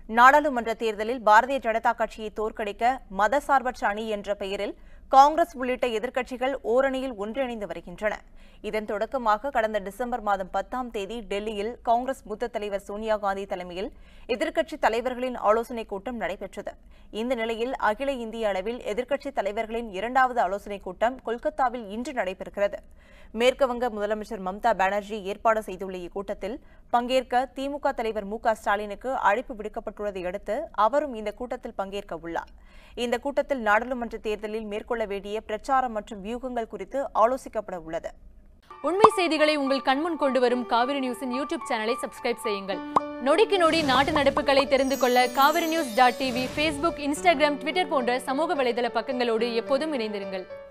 நாடாளுமன்ற தேர்தலில் பாரதிய ஜனதா கட்சியை தோற்கடிக்க மதசார்பற்ற அணி என்ற பெயரில் காங்கிரஸ் உள்ளிட்ட எதிர்க்கட்சிகள் ஓரணியில் ஒன்றிணைந்து வருகின்றன இதன் தொடக்கமாக கடந்த டிசம்பர் மாதம் பத்தாம் தேதி டெல்லியில் காங்கிரஸ் மூத்த தலைவர் சோனியா காந்தி தலைமையில் எதிர்க்கட்சித் தலைவர்களின் ஆலோசனைக் கூட்டம் நடைபெற்றது இந்த நிலையில் அகில இந்திய அளவில் எதிர்க்கட்சித் தலைவர்களின் இரண்டாவது ஆலோசனைக் கூட்டம் கொல்கத்தாவில் இன்று நடைபெறுகிறது மேற்குவங்க முதலமைச்சர் மம்தா பானர்ஜி ஏற்பாடு செய்துள்ள இக்கூட்டத்தில் பங்கேற்க திமுக தலைவர் மு க ஸ்டாலினுக்கு அழைப்பு விடுக்கப்பட்டுள்ளதை அடுத்து அவரும் இந்த கூட்டத்தில் பங்கேற்க உள்ளார் இந்த கூட்டத்தில் நாடாளுமன்ற தேர்தலில் மேற்கொள்ள வேண்டிய பிரச்சாரம் மற்றும் வியூகங்கள் குறித்து ஆலோசிக்கப்பட உள்ளது உண்மை செய்திகளை உங்கள் கண்முன் கொண்டு வரும் காவிரி நியூஸின் யூடியூப் சேனலை சப்ஸ்கிரைப் செய்யுங்கள் நொடிக்கு நொடி நாட்டு நடப்புகளை தெரிந்து கொள்ள Kaveri news dot TV Facebook Instagram Twitter போன்ற சமூக வலைதள பக்கங்களோடு எப்போதும் இணைந்திருங்கள்